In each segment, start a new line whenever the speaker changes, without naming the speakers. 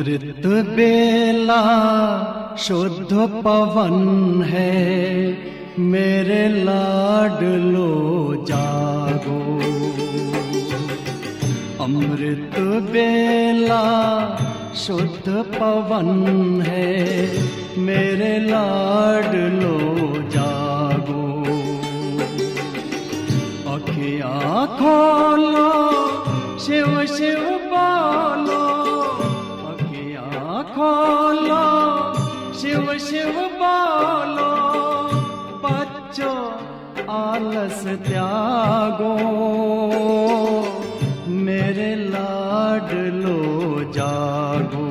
अमृत बेला शुद्ध पवन है मेरे लाडलो जागो अमृत बेला शुद्ध पवन है मेरे लाडलो जागो अखिया खोलो शिव शिव बोलो अखिया खोलो शिव शिव बोलो बच्चों आलस त्यागो मेरे लाडलो जागो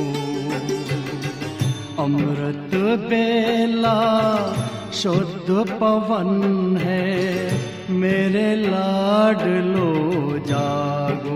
अमृत बेला शुद्ध पवन है मेरे लाडलो जागो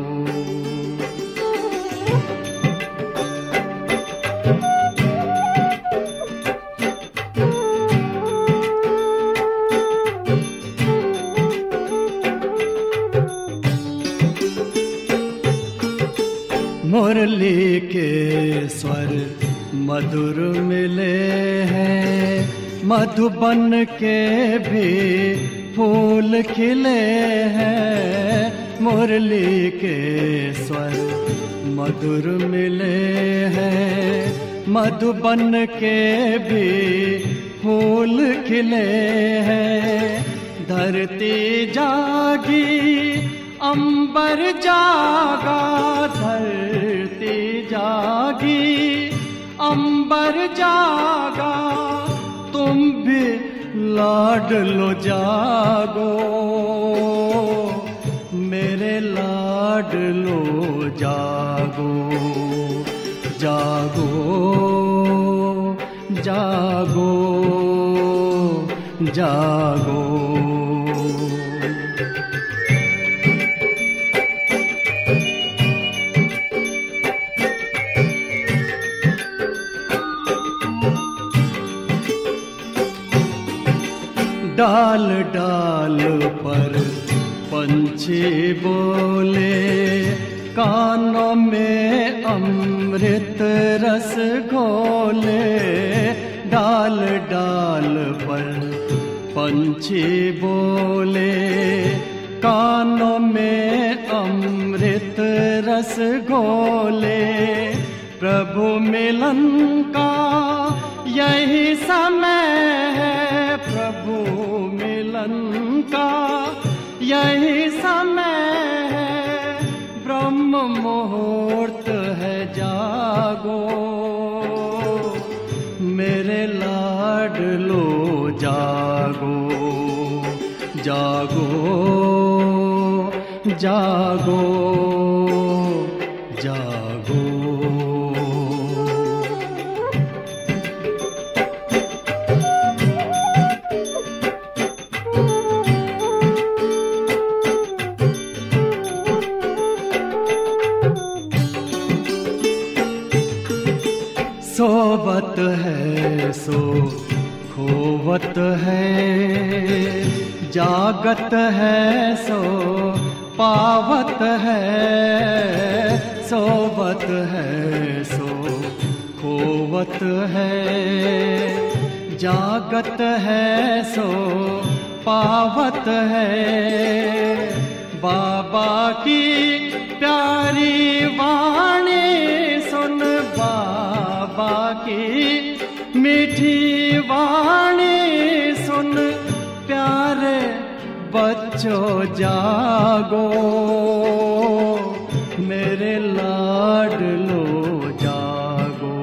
मुरली के स्वर मधुर मिले हैं मधुबन के भी फूल खिले हैं मुरली के स्वर मधुर मिले हैं मधुबन के भी फूल खिले हैं धरती जागी अंबर जागा धरती जागी अंबर जागा तुम भी लाड लो जागो मेरे लाड लो जागो जागो जागो जागो डाल डाल पर पंछी बोले कानों में अमृत रस घोले डाल डाल पर पंछी बोले कानों में अमृत रस घोले प्रभु मिलन का यही समय है प्रभु मिलन का यही समय है ब्रह्म मुहूर्त है जागो मेरे लाडलो जागो जागो जागो जागो सोवत है सो खोवत है जागत है सो पावत है सोवत है सो खोवत है जागत है सो पावत है बाबा की प्यारी वाणी सुन बाबा की मीठी वाणी सुन प्यारे बच्चों जागो मेरे लाडलो जागो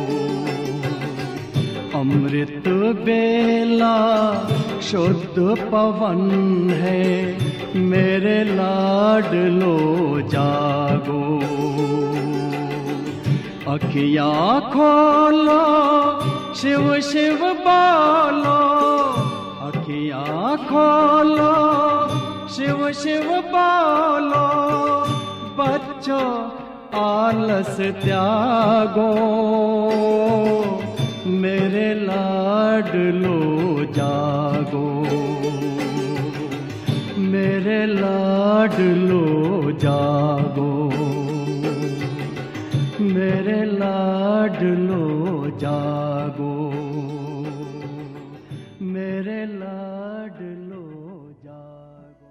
अमृत बेला शुद्ध पवन है मेरे लाडलो जागो अखिया खोलो शिव शिव बोलो अखिया खोलो शिव शिव बोलो बच्चों आलस त्यागो मेरे लाडलो जागो मेरे लाडलो जागो मेरे लाडलो जागो मेरे लाडलो जागो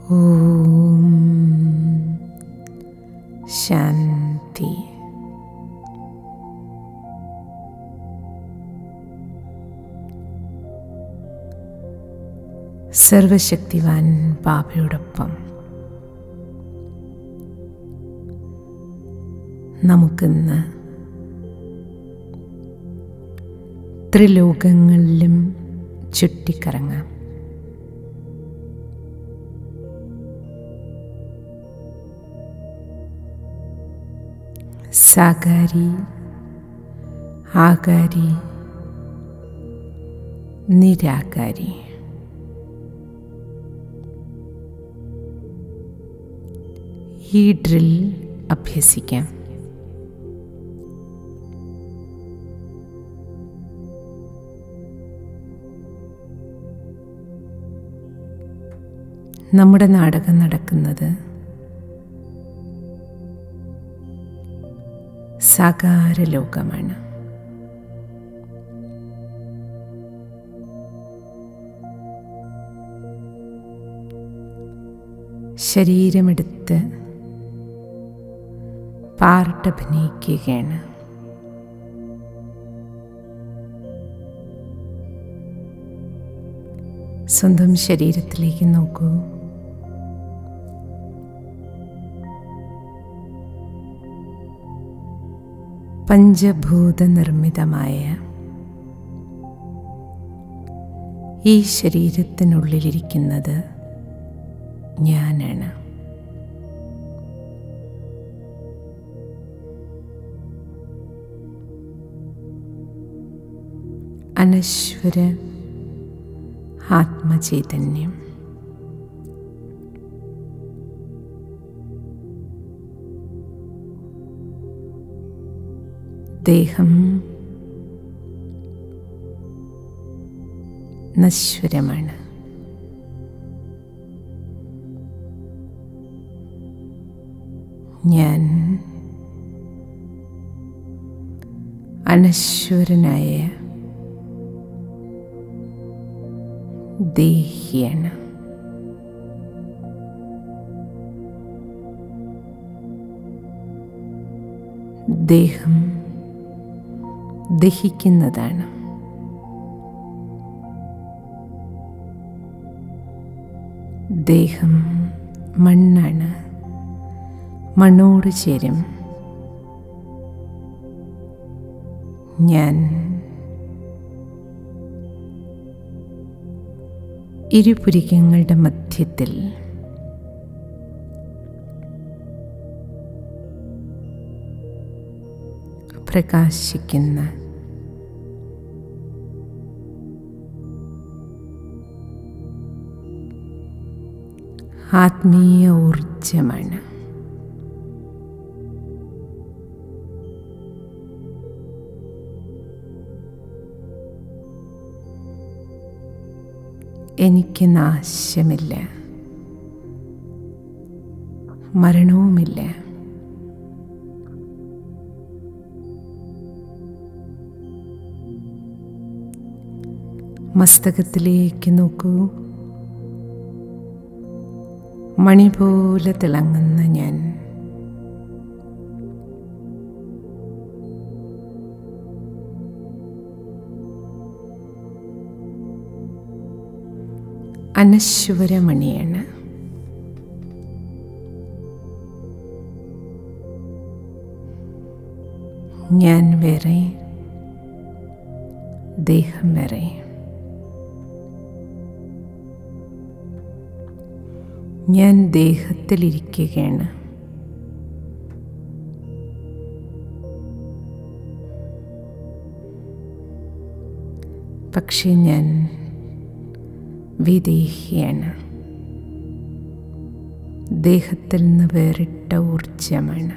ഓം ശാന്തി സർവശക്തിവാൻ ബാബയോടൊപ്പം നമുക്കിന്ന് ത്രിലോകങ്ങളിലും ചുറ്റിക്കറങ്ങാം സാകാരി ആകാരി നിരാകാരി ഈ ഡ്രിൽ അഭ്യസിക്കാം നമ്മുടെ നാടകം നടക്കുന്നത് സാകാര ലോകമാണ് ശരീരമെടുത്ത് പാർട്ടഭിനയിക്കുകയാണ് സ്വന്തം ശരീരത്തിലേക്ക് നോക്കൂ പഞ്ചഭൂത നിർമ്മിതമായ ഈ ശരീരത്തിനുള്ളിലിരിക്കുന്നത് ഞാനാണ് അനശ്വര ആത്മചൈതന്യം ദേഹം നശ്വരമാണ് ഞാൻ അനശ്വരനായ ദേഹിയാണ് ദേഹം ദഹിക്കുന്നതാണ് ദേഹം മണ്ണാണ് മണ്ണോട് ചേരും ഞാൻ ഇരുപുരികങ്ങളുടെ മധ്യത്തിൽ പ്രകാശിക്കുന്ന ആത്മീയ ഊർജമാണ് എനിക്ക് നാശമില്ല മരണവുമില്ല മസ്തകത്തിലേക്ക് നോക്കൂ മണി പോലെ തിളങ്ങുന്ന ഞാൻ അനശ്വരമണിയാണ് ഞാൻ വേറെ ദേഹം വേറെ ഞാൻ ദേഹത്തിലിരിക്കുകയാണ് പക്ഷെ ഞാൻ വിദേഹിയാണ് ദേഹത്തിൽ നിന്ന് വേറിട്ട ഊർജമാണ്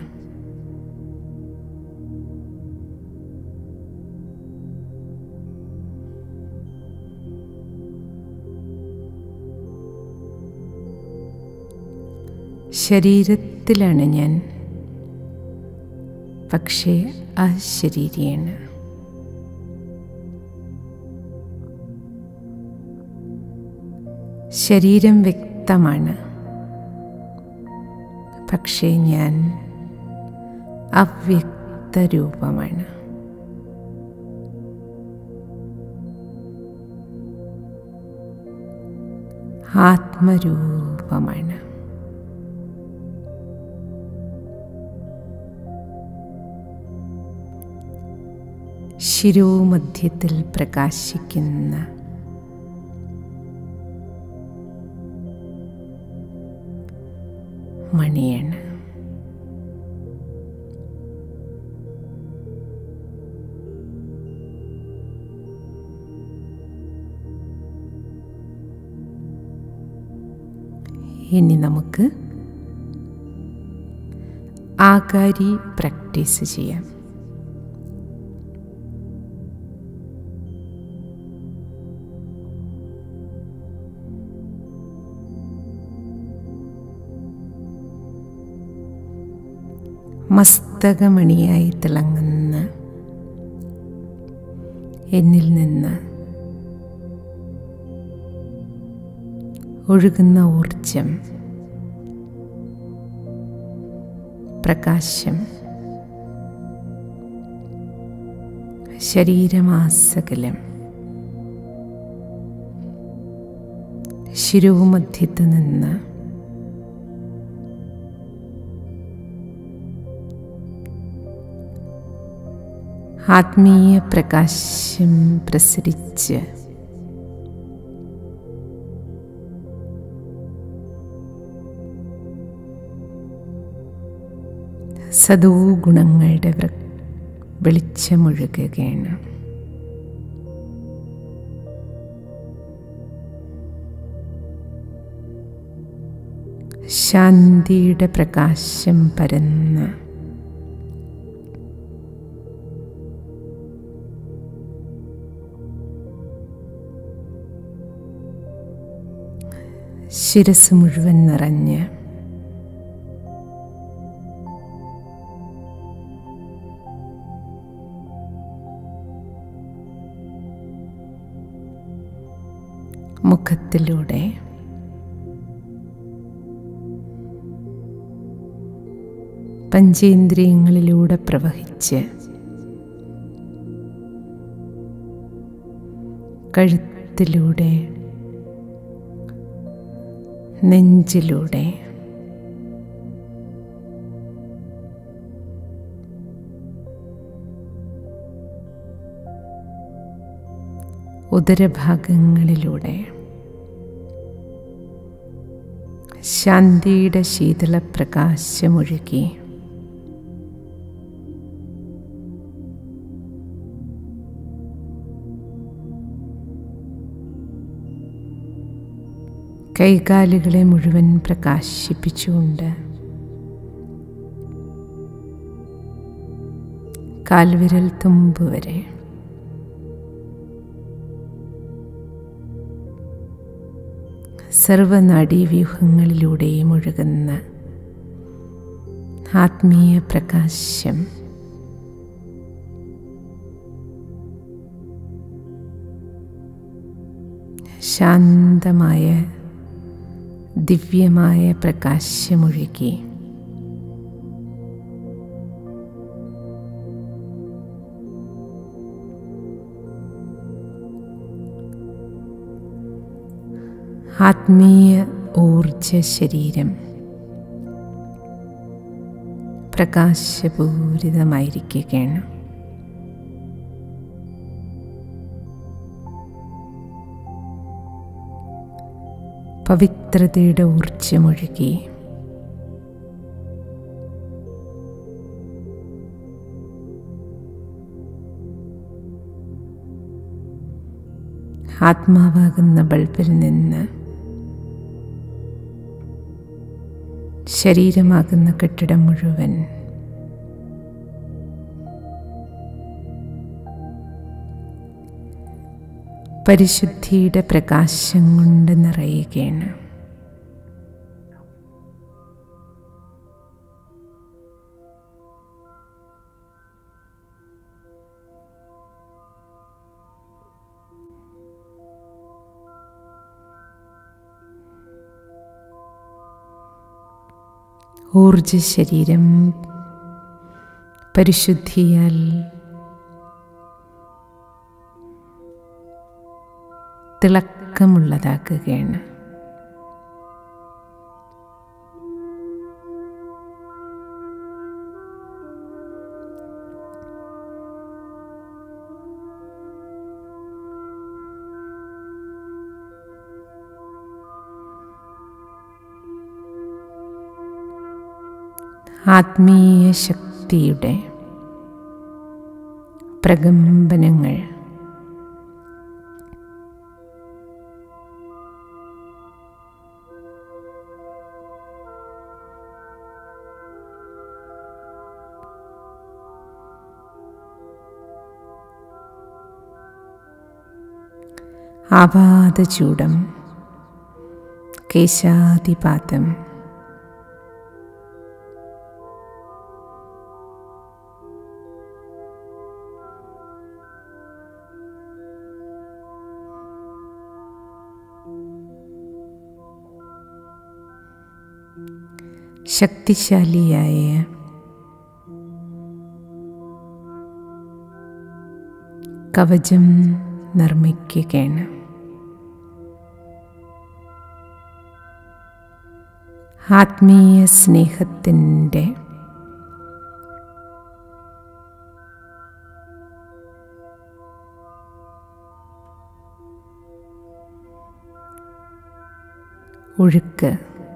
ശരീരത്തിലാണ് ഞാൻ പക്ഷേ അശരീരിയാണ് ശരീരം വ്യക്തമാണ് പക്ഷേ ഞാൻ അവ്യക്ത രൂപമാണ് ആത്മരൂപമാണ് ശിരോമധ്യത്തിൽ പ്രകാശിക്കുന്ന മണിയാണ് ഇനി നമുക്ക് ആകാരി പ്രാക്ടീസ് ചെയ്യാം മസ്തകമണിയായി തിളങ്ങുന്ന എന്നിൽ നിന്ന് ഒഴുകുന്ന ഊർജം പ്രകാശം ശരീരമാസകലം ശിരോമധ്യത്ത് നിന്ന് ആത്മീയ പ്രകാശം പ്രസരിച്ച് സദോ ഗുണങ്ങളുടെ വൃ- വെളിച്ചമൊഴുകുകയാണ് ശാന്തിയുടെ പ്രകാശം പരന്ന് ശിരസ് മുഴുവൻ നിറഞ്ഞ് മുഖത്തിലൂടെ പഞ്ചേന്ദ്രിയങ്ങളിലൂടെ പ്രവഹിച്ച് കഴുത്തിലൂടെ നെഞ്ചിലൂടെ ഉദരഭാഗങ്ങളിലൂടെ ശാന്തിയുടെ ശീതളപ്രകാശമൊഴുകി കൈകാലുകളെ മുഴുവൻ പ്രകാശിപ്പിച്ചുകൊണ്ട് കാൽവിരൽ തുമ്പ് വരെ സർവനാഡീവ്യൂഹങ്ങളിലൂടെയും ഒഴുകുന്ന ആത്മീയ പ്രകാശം ശാന്തമായ ദിവ്യമായ പ്രകാശമൊഴുകി ആത്മീയ ഊർജ ശരീരം പ്രകാശപൂരിതമായിരിക്കുകയാണ് പവിത്രതയുടെ ഊർജമൊഴുകി ആത്മാവാകുന്ന ബൾബിൽ നിന്ന് ശരീരമാകുന്ന കെട്ടിടം മുഴുവൻ പരിശുദ്ധിയുടെ പ്രകാശം കൊണ്ട് നിറയുകയാണ് ഊർജ ശരീരം പരിശുദ്ധിയാൽ തിളക്കമുള്ളതാക്കുകയാണ് ആത്മീയ ശക്തിയുടെ പ്രകമ്പനങ്ങൾ ആപാദചൂടം കേശാതിപാതം ശക്തിശാലിയായ കവചം നിർമ്മിക്കുകയാണ് ആത്മീയ സ്നേഹത്തിൻ്റെ ഒഴുക്ക്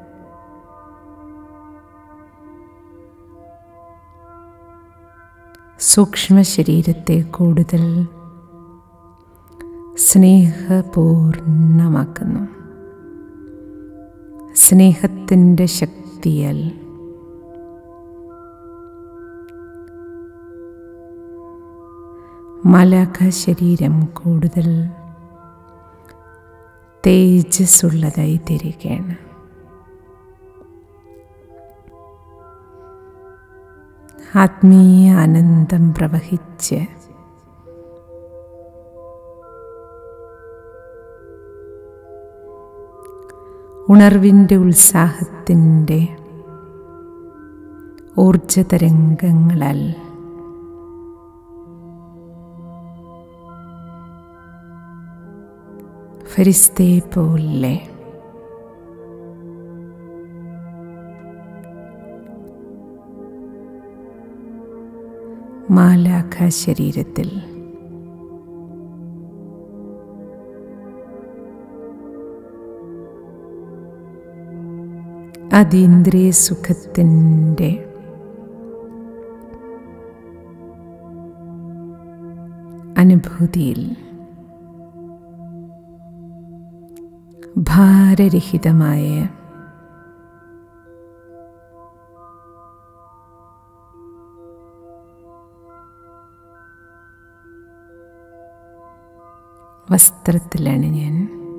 സൂക്ഷ്മ ശരീരത്തെ കൂടുതൽ സ്നേഹപൂർണമാക്കുന്നു സ്നേഹത്തിൻ്റെ ശക്തിയാൽ മലക ശരീരം കൂടുതൽ തേജസ്സുള്ളതായി തീരുകയാണ് ആത്മീയ ആനന്ദം പ്രവഹിച്ച് ഉണർവിൻ്റെ ഉത്സാഹത്തിൻ്റെ ഊർജതരംഗങ്ങളാൽ ഫരിസ്തേ പോലെ മാലാഖ ശരീരത്തിൽ അതീന്ദ്രിയ സുഖത്തിൻ്റെ അനുഭൂതിയിൽ ഭാരരഹിതമായ വസ്ത്രത്തിലാണ് ഞാൻ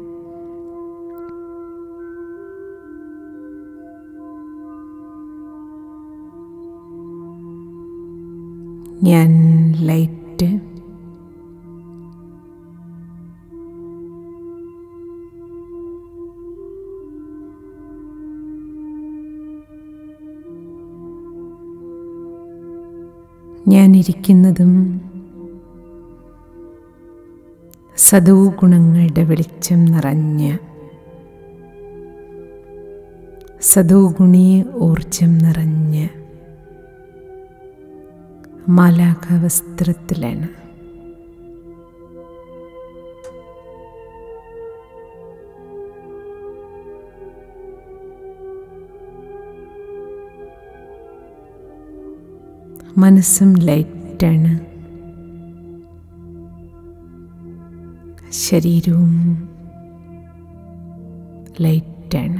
ഞാൻ ലൈറ്റ് ഞാനിരിക്കുന്നതും സദോ ഗുണങ്ങളുടെ വെളിച്ചം നിറഞ്ഞ് സദോ ഗുണീ ഊർജം നിറഞ്ഞ് മാലാഖവസ്ത്രത്തിലാണ് മനസ്സും ലൈറ്റാണ് ശരീരവും ലൈറ്റാണ്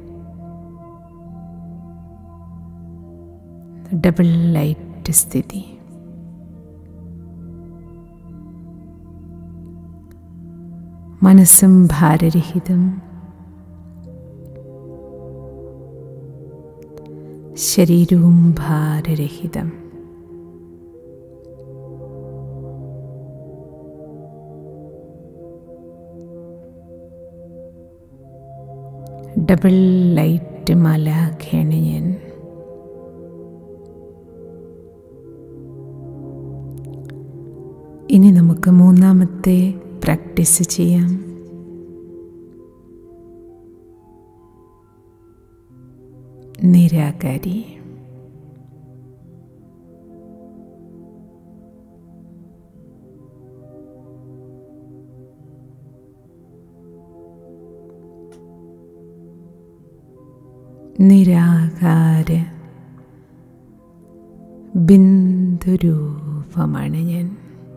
ഡബിൾ ലൈറ്റ് സ്ഥിതി മനസ്സും ഭാരരഹിതം ശരീരവും ഭാരരഹിതം ഡബിൾ ലൈറ്റ് മലാഖയാണ് ഞാൻ നമുക്ക് മൂന്നാമത്തെ പ്രാക്ടീസ് ചെയ്യാം നിരാകാരി നിരാകാര ബിന്ദുരൂപമാണ് ഞാൻ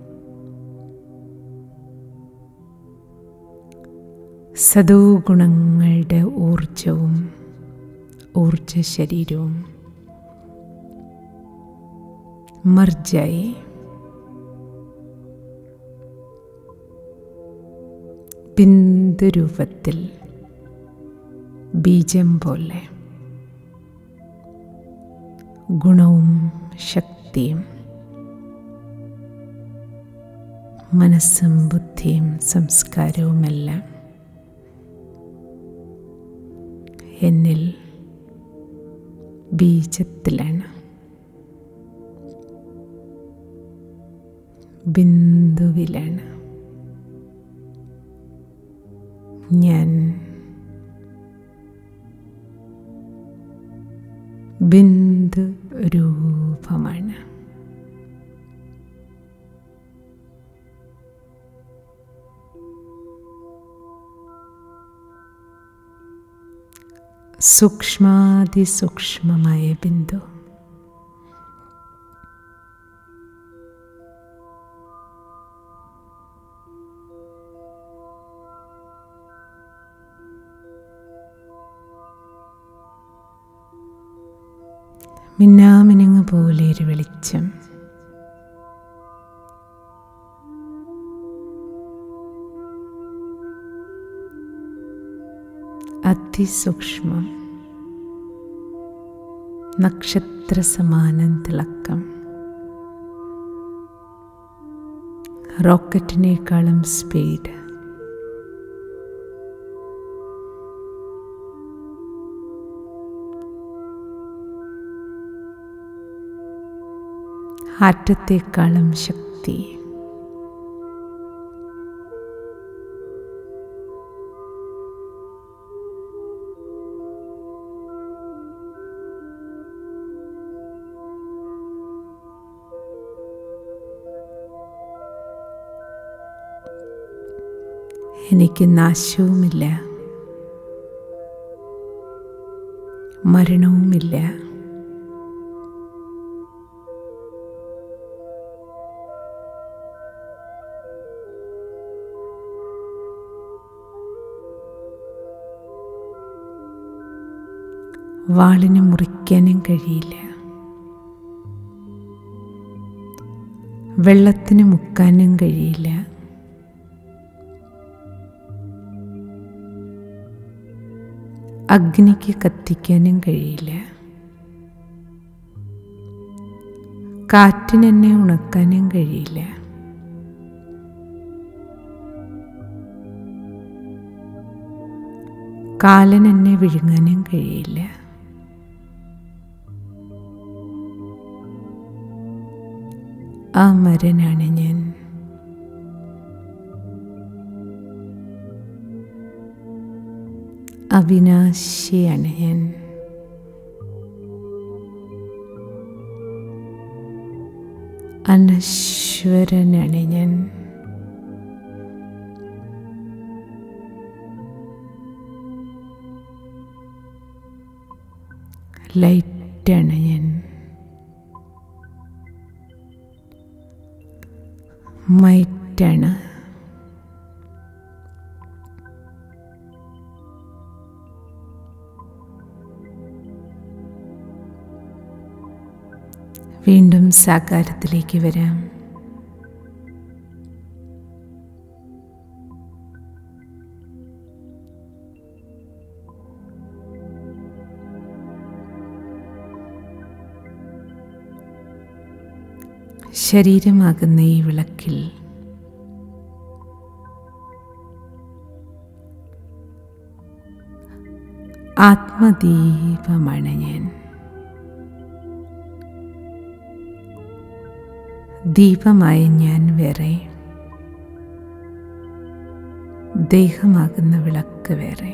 സദോ ഗുണങ്ങളുടെ ഊർജവും ഊർജ ശരീരവും മർജായി ബിന്ദുരൂപത്തിൽ ബീജം പോലെ ഗുണവും ശക്തിയും മനസ്സും ബുദ്ധിയും സംസ്കാരവുമെല്ലാം എന്നിൽ ബീജത്തിലാണ് ബിന്ദുവിലാണ് ഞാൻ ബിന്ദു രൂപമാണ് സൂക്ഷ്മാതിസൂക്ഷ്മമായ ബിന്ദു മിന്നാമിനുങ്ങ് പോലെ ഒരു വെളിച്ചം അതിസൂക്ഷ്മം നക്ഷത്ര സമാനം തിളക്കം റോക്കറ്റിനേക്കാളും സ്പീഡ് ആറ്റത്തേക്കാളും ശക്തി എനിക്ക് നാശവുമില്ല മരണവുമില്ല വാളിന് മുറിക്കാനും കഴിയില്ല വെള്ളത്തിന് മുക്കാനും കഴിയില്ല അഗ്നിക്ക് കത്തിക്കാനും കഴിയില്ല കാറ്റിനെന്നെ ഉണക്കാനും കഴിയില്ല കാലൻ എന്നെ വിഴുങ്ങാനും കഴിയില്ല ആ മരനാണ് ഞാൻ അവിനാശിയാണ് ഞാൻ അനശ്വരനാണ് ഞാൻ ലൈറ്റാണ് ഞാൻ മൈറ്റാണ് വീണ്ടും സാകാരത്തിലേക്ക് വരാം ശരീരമാകുന്ന ഈ വിളക്കിൽ ആത്മദീപമാണ് ഞാൻ ദീപമായ ഞാൻ വേറെ ദേഹമാകുന്ന വിളക്ക് വേറെ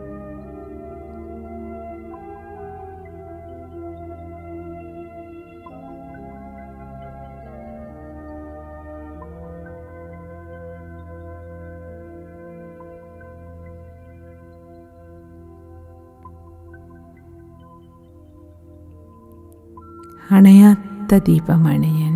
അണയാത്ത ദീപമാണ് ഞാൻ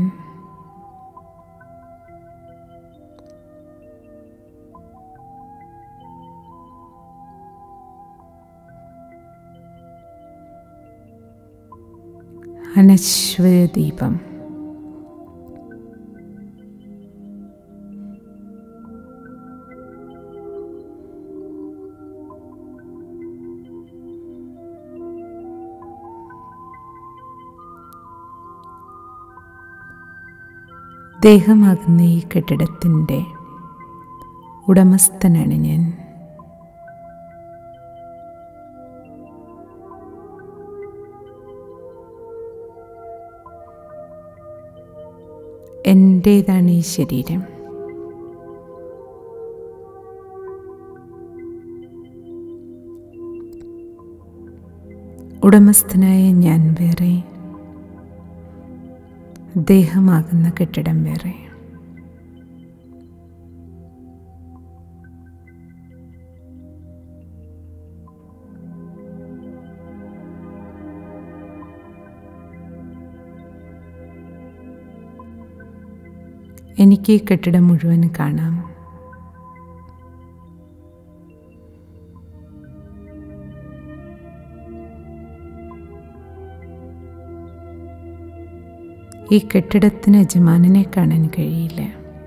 അനശ്വര ദീപം ദേഹമാകുന്ന ഈ കെട്ടിടത്തിൻ്റെ ഉടമസ്ഥനാണ് ഞാൻ എൻ്റേതാണ് ഈ ശരീരം ഉടമസ്ഥനായ ഞാൻ വേറെ ദേഹമാകുന്ന കെട്ടിടം വേറെ എനിക്ക് ഈ കെട്ടിടം മുഴുവൻ കാണാം ഈ കെട്ടിടത്തിന് യജമാനനെ കാണാൻ കഴിയില്ല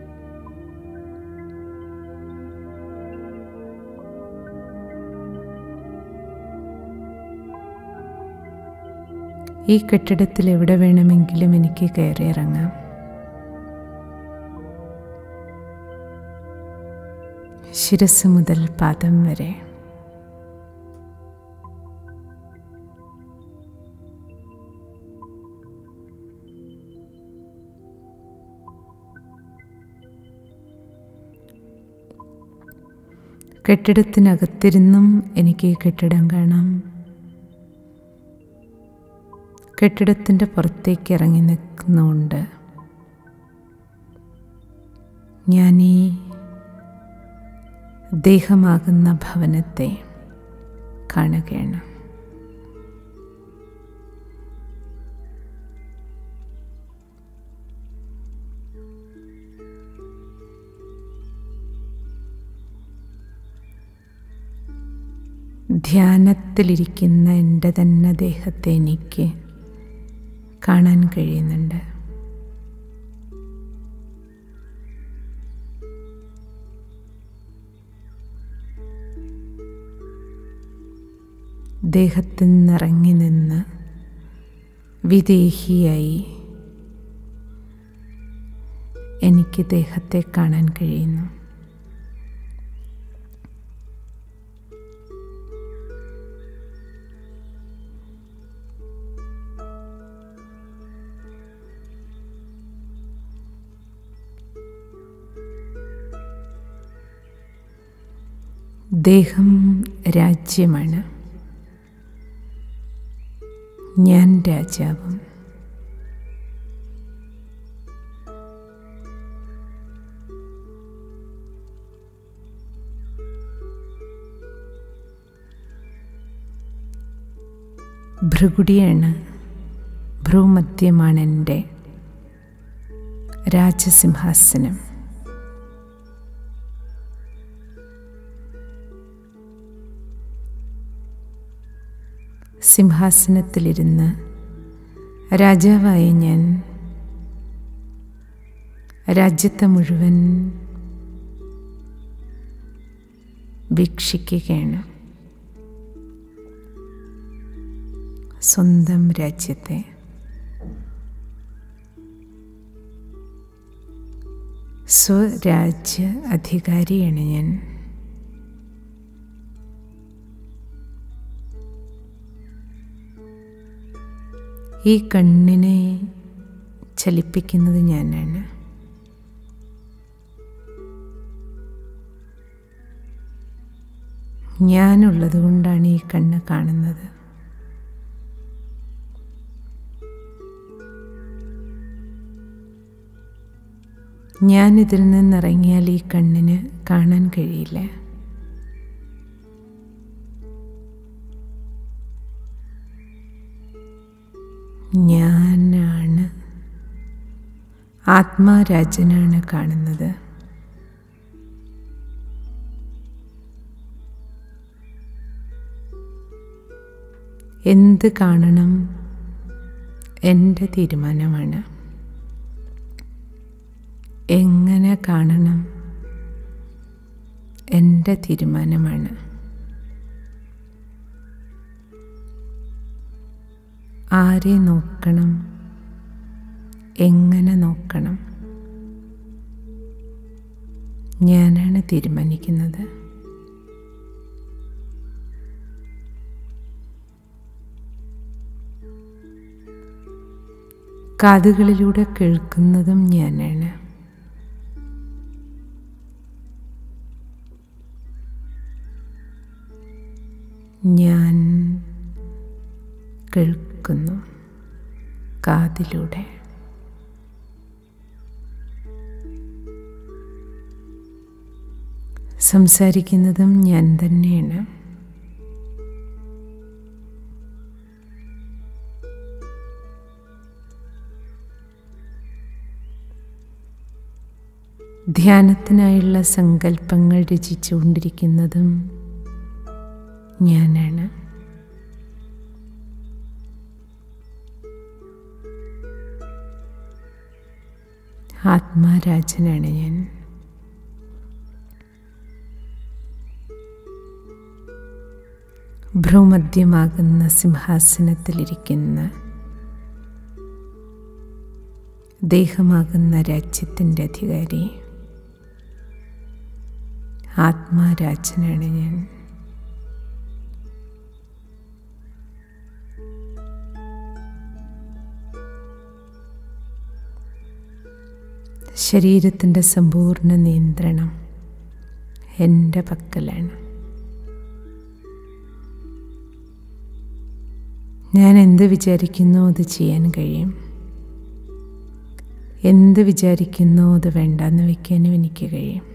ഈ കെട്ടിടത്തിൽ എവിടെ വേണമെങ്കിലും എനിക്ക് കയറിയിറങ്ങാം ശിരസ് മുതൽ പാദം വരെ കെട്ടിടത്തിനകത്തിരുന്നും എനിക്ക് ഈ കെട്ടിടം കാണാം കെട്ടിടത്തിൻ്റെ പുറത്തേക്ക് ഇറങ്ങി നിൽക്കുന്നുണ്ട് ഞാൻ ഈ ദേഹമാകുന്ന ഭവനത്തെ കാണുകയാണ് ധ്യാനത്തിലിരിക്കുന്ന എൻ്റെ തന്നെ ദേഹത്തെ എനിക്ക് കാണാൻ കഴിയുന്നുണ്ട് ദേഹത്തിൽ നിന്നിറങ്ങി നിന്ന് വിദേഹിയായി എനിക്ക് ദേഹത്തെ കാണാൻ കഴിയുന്നു ദേഹം രാജ്യമാണ് ഞാൻ രാജാവും ഭൃഗുടിയാണ് ഭ്രൂമധ്യമാണ് എൻ്റെ രാജസിംഹാസനം സിംഹാസനത്തിലിരുന്ന് രാജാവായ ഞാൻ രാജ്യത്തെ മുഴുവൻ വീക്ഷിക്കുകയാണ് സ്വന്തം രാജ്യത്തെ സ്വരാജ്യ അധികാരിയാണ് ഞാൻ ഈ കണ്ണിനെ ചലിപ്പിക്കുന്നത് ഞാനാണ് ഞാനുള്ളത് കൊണ്ടാണ് ഈ കണ്ണ് കാണുന്നത് ഞാൻ ഇതിൽ നിന്നിറങ്ങിയാൽ ഈ കണ്ണിന് കാണാൻ കഴിയില്ല ഞാനാണ് ആത്മാരാജനാണ് കാണുന്നത് എന്ത് കാണണം എൻ്റെ തീരുമാനമാണ് എങ്ങനെ കാണണം എൻ്റെ തീരുമാനമാണ് ആരെ നോക്കണം എങ്ങനെ നോക്കണം ഞാനാണ് തീരുമാനിക്കുന്നത് കാതുകളിലൂടെ കേൾക്കുന്നതും ഞാനാണ് ഞാൻ കേൾക്കുന്നു കാതിലൂടെ സംസാരിക്കുന്നതും ഞാൻ തന്നെയാണ് ധ്യാനത്തിനായുള്ള സങ്കല്പങ്ങൾ രചിച്ചുകൊണ്ടിരിക്കുന്നതും ഞാനാണ് ആത്മാരാജനാണ് ഞാൻ ഭ്രൂമധ്യമാകുന്ന സിംഹാസനത്തിലിരിക്കുന്ന ദേഹമാകുന്ന രാജ്യത്തിൻ്റെ അധികാരി ആത്മാരാജനാണ് ഞാൻ ശരീരത്തിൻ്റെ സമ്പൂർണ്ണ നിയന്ത്രണം എൻ്റെ പക്കലാണ് ഞാൻ എന്ത് വിചാരിക്കുന്നോ അത് ചെയ്യാൻ കഴിയും എന്ത് വിചാരിക്കുന്നോ അത് വേണ്ടാന്ന് വയ്ക്കാനും എനിക്ക് കഴിയും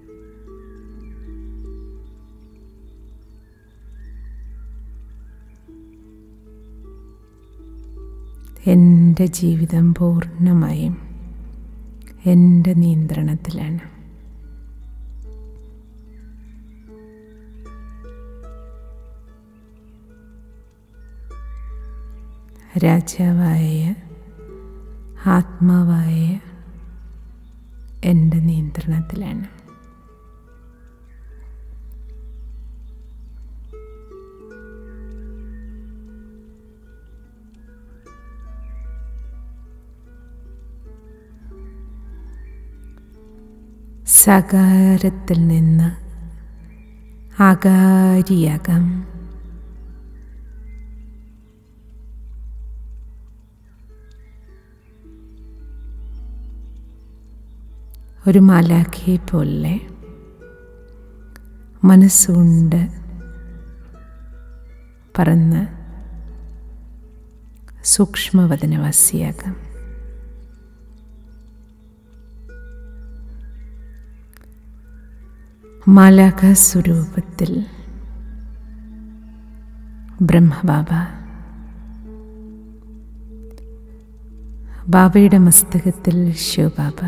എൻ്റെ ജീവിതം പൂർണ്ണമായും എൻ്റെ നിയന്ത്രണത്തിലാണ് രാജാവായ ആത്മാവായ എൻ്റെ നിയന്ത്രണത്തിലാണ് സകാരത്തിൽ നിന്ന് ആകാരിയാകാം ഒരു മാലാഖയെ പോലെ മനസ്സുകൊണ്ട് പറന്ന് സൂക്ഷ്മവദനവാസിയാകാം മാലാഖ സ്വരൂപത്തിൽ ബ്രഹ്മബാബ ബാബയുടെ മസ്തകത്തിൽ ശിവബാബ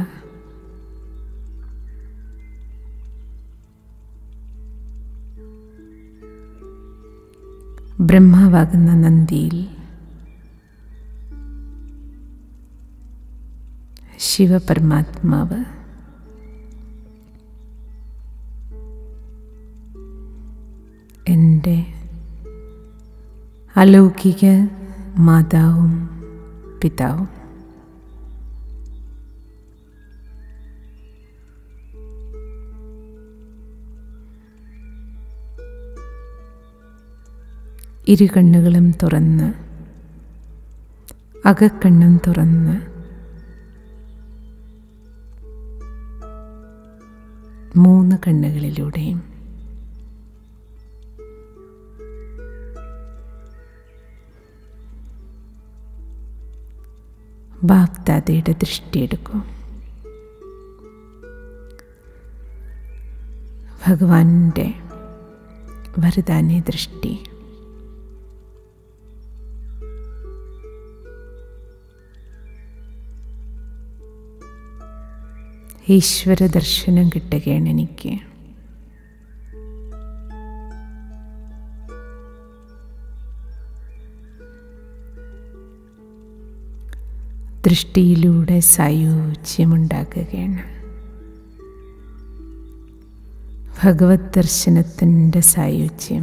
ബ്രഹ്മാവാകുന്ന നന്ദിയിൽ ശിവപരമാത്മാവ് എൻ്റെ അലൗകിക മാതാവും പിതാവും ഇരു കണ്ണുകളും തുറന്ന് അകക്കണ്ണും തുറന്ന് മൂന്ന് കണ്ണുകളിലൂടെയും ബാപ്ദാദയുടെ ദൃഷ്ടിയെടുക്കൂ ഭഗവാന്റെ വരദാനി ദൃഷ്ടി ഈശ്വര ദർശനം കിട്ടുകയാണ് എനിക്ക് ദൃഷ്ടിയിലൂടെ സായുജ്യമുണ്ടാക്കുകയാണ് ഭഗവത് ദർശനത്തിൻ്റെ സായുജ്യം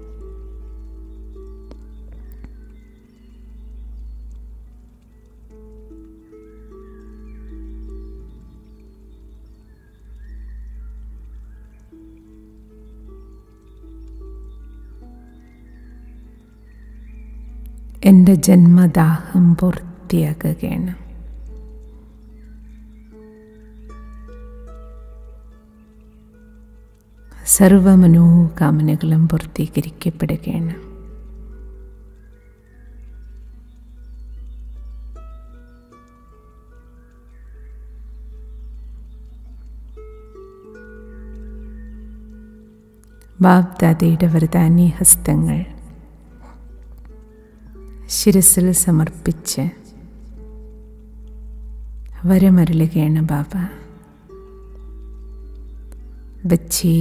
എൻ്റെ ജന്മദാഹം പൂർത്തിയാക്കുകയാണ് സർവമനോകാമനകളും പൂർത്തീകരിക്കപ്പെടുകയാണ് ബാബ്ദാദയുടെ വരദാനി ഹസ്തങ്ങൾ ശിരസിൽ സമർപ്പിച്ച് വരമരുളുകയാണ് ബാബ ബച്ചി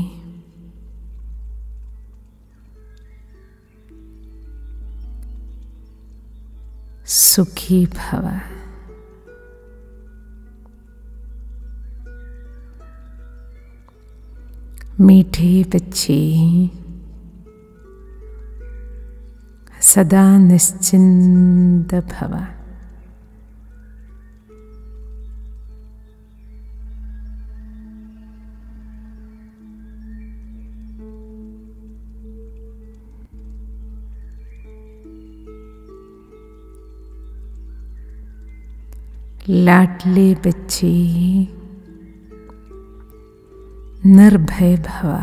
സുഖി ഭവ मीठे बच्चे सदा निश्चिंत भव लाडले बच्चे निर्भय भवा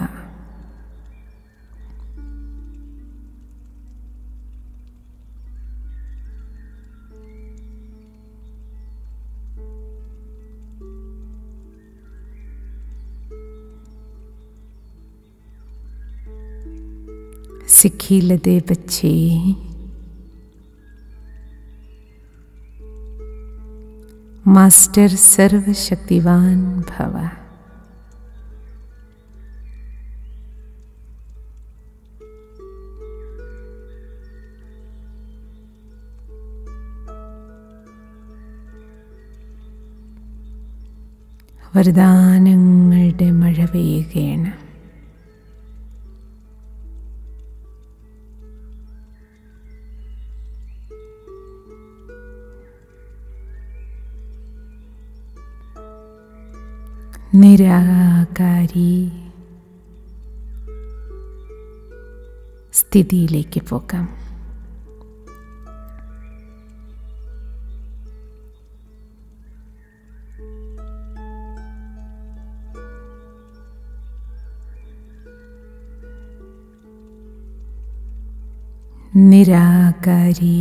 सिखीलदे बच्चे मास्टर सर्वशक्तिवान भवा വരദാനങ്ങളുടെ മഴ പെയ്യുകയാണ് നിരാകാരി സ്ഥിതിയിലേക്ക് പോകാം നിരാകാരി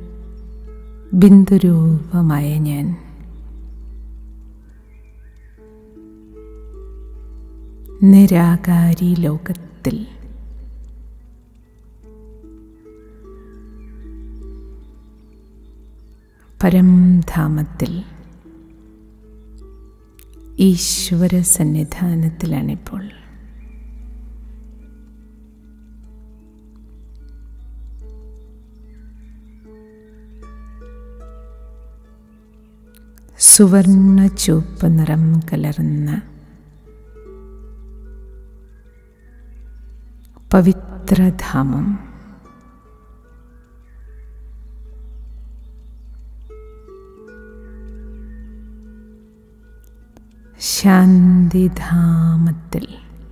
ബിന്ദുരൂപമായ ഞാൻ നിരാകാരി ലോകത്തിൽ പരംധാമത്തിൽ ഈശ്വര സന്നിധാനത്തിലാണിപ്പോൾ സുവർണ ചുവപ്പ് നിറം കലർന്ന പവിത്രധാമം ശാന്തിധാമത്തിൽ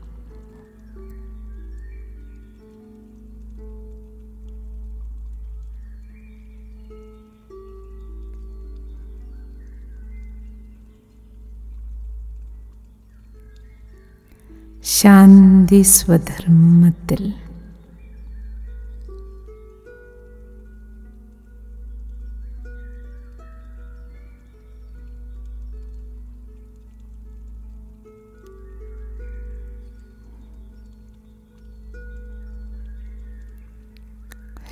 ശാന്തി സ്വധർമ്മത്തിൽ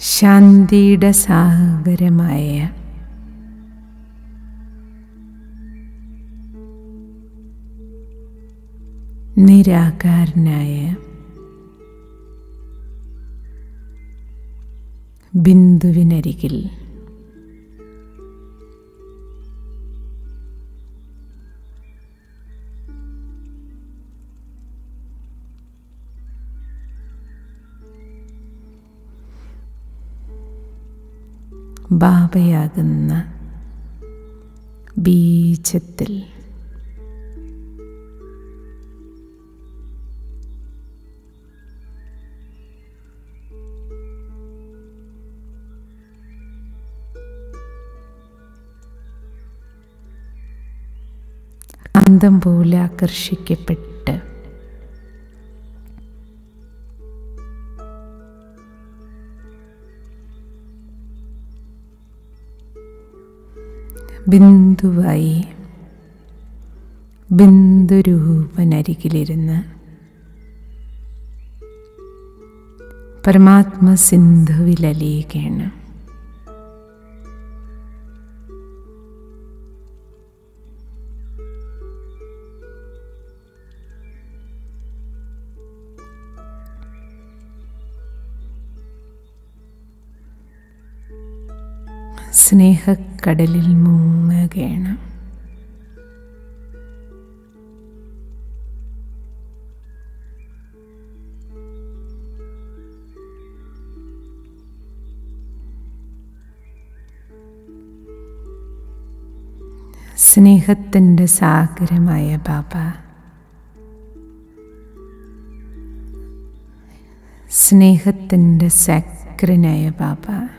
ശാന്തിയുടെ സാഗരമായ നിരാകാരനായ ബിന്ദുവിനരികിൽ ബാബയാകുന്ന ബീജത്തിൽ കാന്തം പോലെ ആകർഷിക്കപ്പെട്ട് ബിന്ദുവായി ബിന്ദുരൂപനരികിലിരുന്ന് പരമാത്മ സിന്ധുവിലലിയുകയാണ് സ്നേഹക്കടലിൽ മുങ്ങുകയാണ് സ്നേഹത്തിൻ്റെ സാഗരമായ ബാബ സ്നേഹത്തിൻ്റെ സക്രനായ ബാബ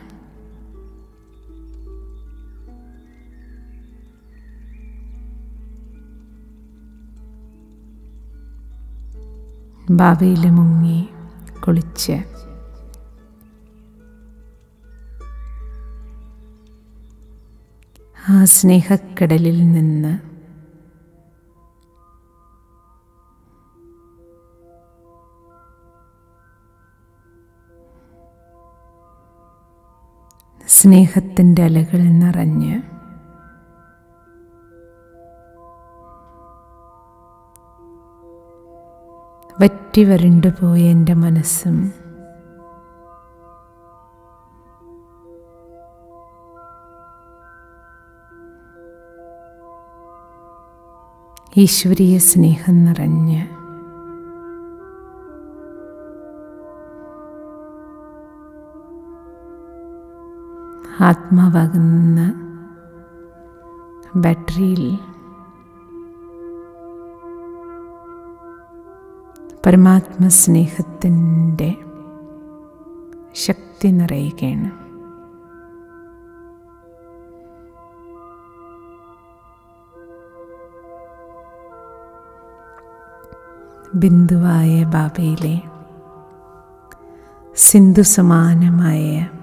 ബാബയിൽ മുങ്ങി കുളിച്ച് ആ സ്നേഹക്കടലിൽ നിന്ന് സ്നേഹത്തിൻ്റെ അലകൾ നിറഞ്ഞ് വറ്റി വരണ്ടു പോയ എൻ്റെ മനസ്സും ഈശ്വരീയ സ്നേഹം നിറഞ്ഞ് ആത്മാവാകുന്ന ബാറ്ററിയിൽ പരമാത്മസ്നേഹത്തിൻ്റെ ശക്തി നിറയുകയാണ് ബിന്ദുവായ ബാബയിലെ സിന്ധു സമാനമായ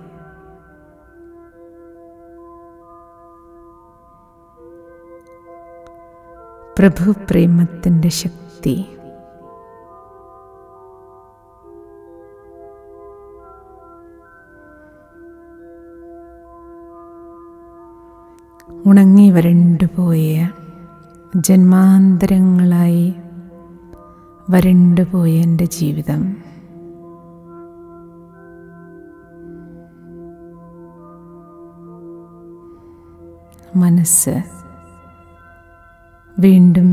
പ്രഭു പ്രേമത്തിൻ്റെ ശക്തി ഉണങ്ങി വരണ്ടുപോയ ജന്മാന്തരങ്ങളായി വരണ്ടുപോയ എൻ്റെ ജീവിതം മനസ്സ് വീണ്ടും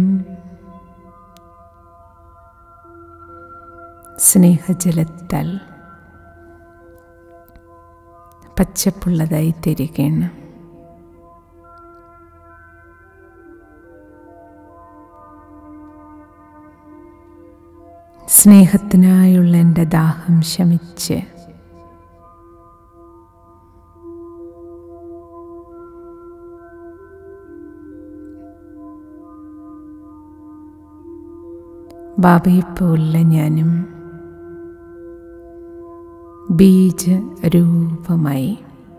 സ്നേഹജലത്താൽ പച്ചപ്പുള്ളതായി തിരികയാണ് സ്നേഹത്തിനായുള്ള എൻ്റെ ദാഹം ശമിച്ച് ബാബയെപ്പോലുള്ള ഞാനും ബീജരൂപമായി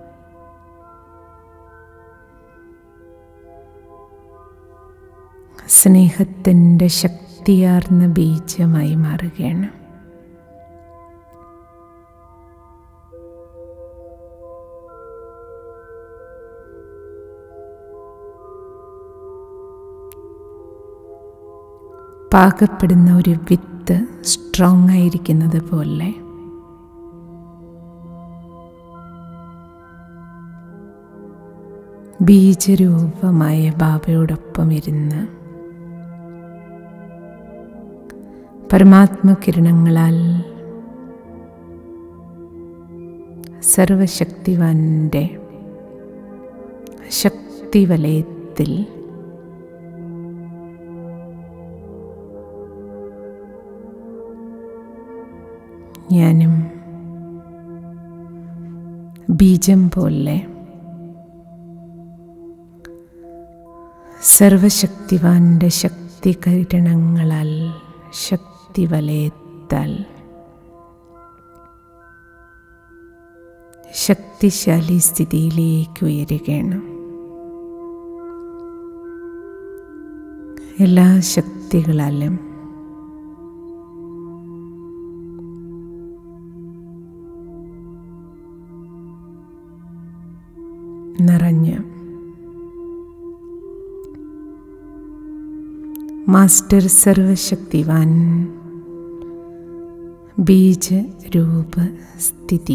സ്നേഹത്തിൻ്റെ ശക്തിയാർന്ന ബീജമായി മാറുകയാണ് പാകപ്പെടുന്ന ഒരു വിത്ത് സ്ട്രോങ് ആയിരിക്കുന്നത് പോലെ ബീജരൂപമായ ബാബയോടൊപ്പം ഇരുന്ന് പരമാത്മകിരണങ്ങളാൽ സർവശക്തിവാൻ്റെ ശക്തിവലയത്തിൽ ഞാനും ബീജം പോലെ സർവശക്തിവാന്റെ ശക്തി കിരണങ്ങളാൽ ശക്തി വലയത്താൽ ശക്തിശാലി സ്ഥിതിയിലേക്ക് ഉയരുകയാണ് എല്ലാ ശക്തികളാലും നിറഞ്ഞ് മാസ്റ്റർ സർവശക്തിവാൻ ബീജ രൂപ സ്ഥിതി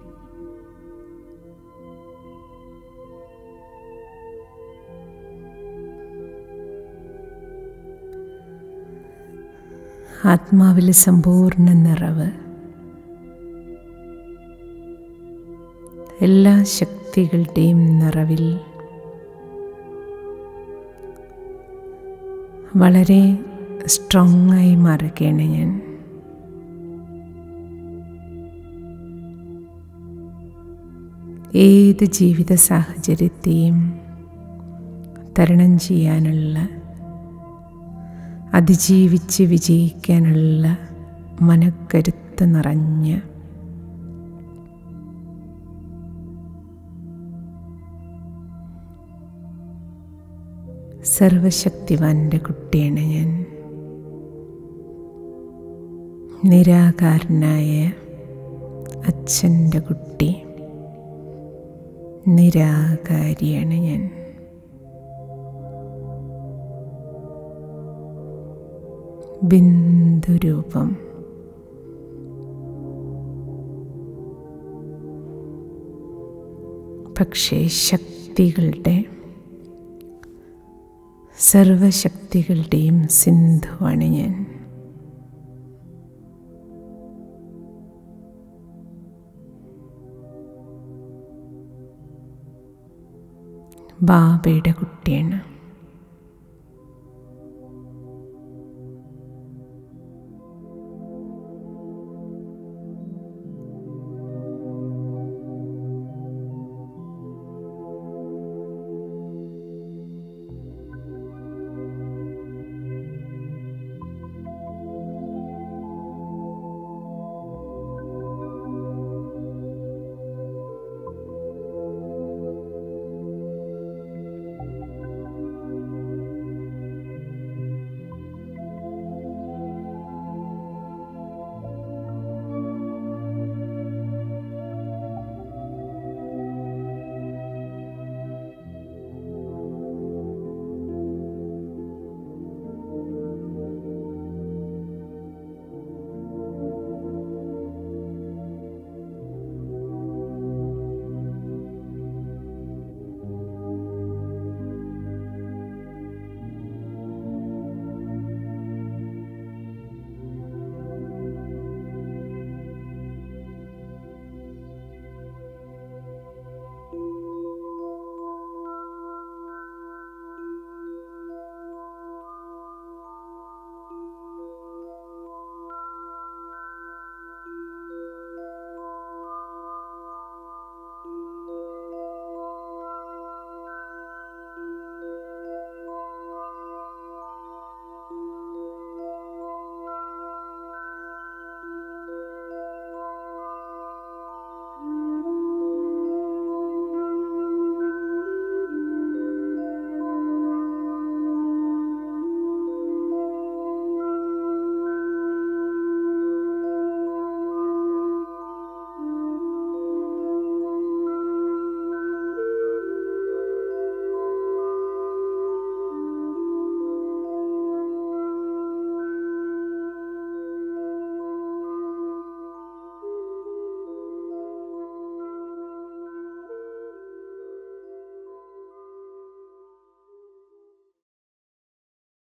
ആത്മാവിലെ സമ്പൂർണ്ണ നിറവ് എല്ലാ ശക്തികളുടെയും നിറവിൽ വളരെ സ്ട്രോങ് ആയി മാറുകയാണ് ഞാൻ ഏത് ജീവിത സാഹചര്യത്തെയും തരണം ചെയ്യാനുള്ള അതിജീവിച്ച് വിജയിക്കാനുള്ള മനക്കരുത്ത് നിറഞ്ഞ സർവശക്തിവാന്റെ കുട്ടിയാണ് ഞാൻ നിരാകാരനായ അച്ഛൻ്റെ കുട്ടി നിരാകാരിയാണ് ഞാൻ ബിന്ദുരൂപം പക്ഷേ ശക്തികളുടെ സർവശക്തികളുടെയും സിന്ധുവാണ് ഞാൻ ബാബയുടെ കുട്ടിയാണ്